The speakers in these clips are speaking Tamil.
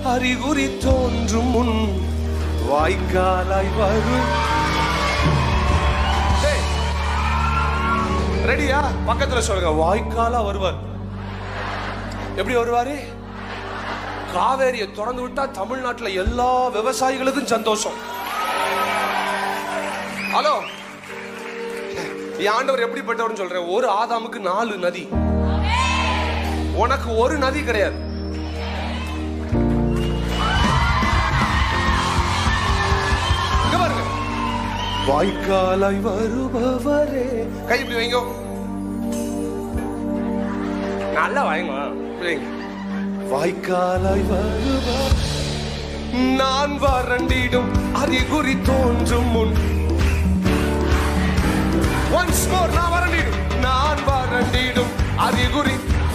அறிகுறி தோன்றும் முன் வாய்க்காலாய் வரும் டேய், ரெடியா பக்கத்துல சொல்லுங்க வாய்க்காலா வருவார் எப்படி வருவாரு காவேரியை திறந்து விட்டா தமிழ்நாட்டுல எல்லா விவசாயிகளுக்கும் சந்தோஷம் ஹலோ என் ஆண்டவர் எப்படிப்பட்டவர்னு சொல்றேன் ஒரு ஆதாமுக்கு நாலு நதி உனக்கு ஒரு நதி கிடையாது இங்க பாருங்க வாய்க்காலாய் வருபவரே கை இப்படி வைங்க நல்லா வாங்க இப்படி வைங்க வாய்க்காலாய் வருபவர் நான் வறண்டிடும் அறிகுறி தோன்றும் முன் ஒன்ஸ் மோர் நான் வறண்டிடும் நான் வறண்டிடும் அறிகுறி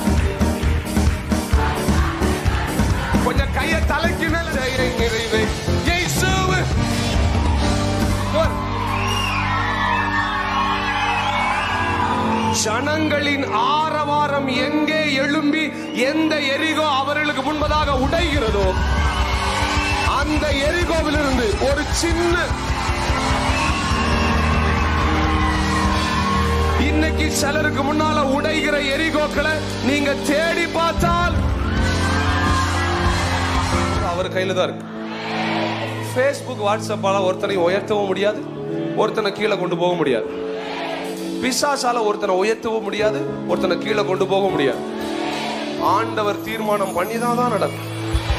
கொஞ்சம் கைய தலைக்கு மேல ஜெய நிறைவே இயேசுவே Good. ஜனங்களின் ஆரவாரம் எங்கே எழும்பி எந்த எரிகோ அவர்களுக்கு முன்பதாக உடைகிறதோ அந்த எரிகோவிலிருந்து ஒரு சின்ன இன்னைக்கு சிலருக்கு முன்னால உடைகிற எரிகோக்களை நீங்க தேடி பார்த்தால் அவர் கையில தான் இருக்கு ஃபேஸ்புக் வாட்ஸ்அப்பால ஒருத்தனை உயர்த்தவும் முடியாது ஒருத்தனை கீழே கொண்டு போக முடியாது பிசாசால ஒருத்தனை உயர்த்தவும் முடியாது ஒருத்தனை கீழே கொண்டு போக முடியாது ஆண்டவர் தீர்மானம் பண்ணிதான் தான் நடக்கும்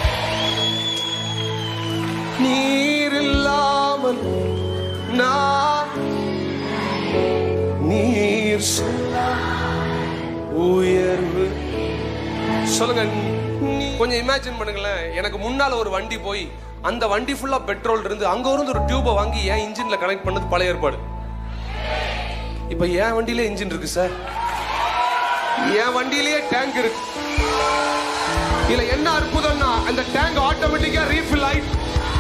நீர் இல்லாமல் நான் நீர் சொல்லா உயர்வு சொல்லுங்க நீ- கொஞ்சம் இமேஜின் பண்ணுங்களேன் எனக்கு முன்னால ஒரு வண்டி போய் அந்த வண்டி ஃபுல்லா பெட்ரோல் இருந்து அங்க இருந்து ஒரு டியூபை வாங்கி என் இன்ஜின்ல கனெக்ட் பண்ணது பழைய ஏற்பாடு இப்ப என் வண்டியிலே இன்ஜின் இருக்கு சார் என் வண்டியிலேயே டேங்க் இருக்கு இதுல என்ன அற்புதம்னா அந்த டேங்க் ஆட்டோமேட்டிக்கா ரீஃபில் ஆயிட்டு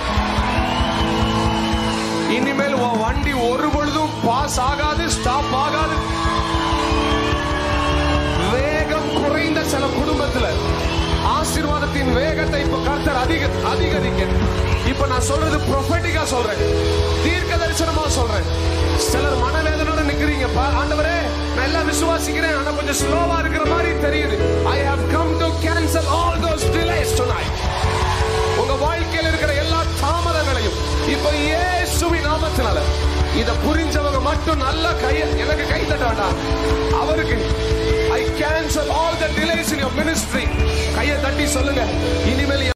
இனிமேல் உன் வண்டி ஒரு பொழுதும் பாஸ் ஆகாது ஸ்டாப் ஆகாது வேகம் குறைந்த சில குடும்பத்துல ஆசீர்வாதத்தின் வேகத்தை இப்ப கர்த்தர் அதிக அதிகரிக்க இப்ப நான் சொல்றது ப்ரொஃபட்டிக்கா சொல்றேன் தீர்க்க தரிசனமா சொல்றேன் சிலர் மனவேதனோட நிக்கிறீங்க பா ஆண்டவரே நான் எல்லாம் விசுவாசிக்கிறேன் ஆனா கொஞ்சம் ஸ்லோவா இருக்கிற மாதிரி தெரியுது I have come to cancel all those delays tonight உங்க வாழ்க்கையில் இருக்கிற எல்லா தாமதங்களையும் இப்ப இயேசுவின் நாமத்தினால இத புரிஞ்சவங்க மட்டும் நல்லா கைய எனக்கு கை தட்ட வேண்டாம் அவருக்கு I cancel all the delays in your ministry கையை தட்டி சொல்லுங்க இனிமேல்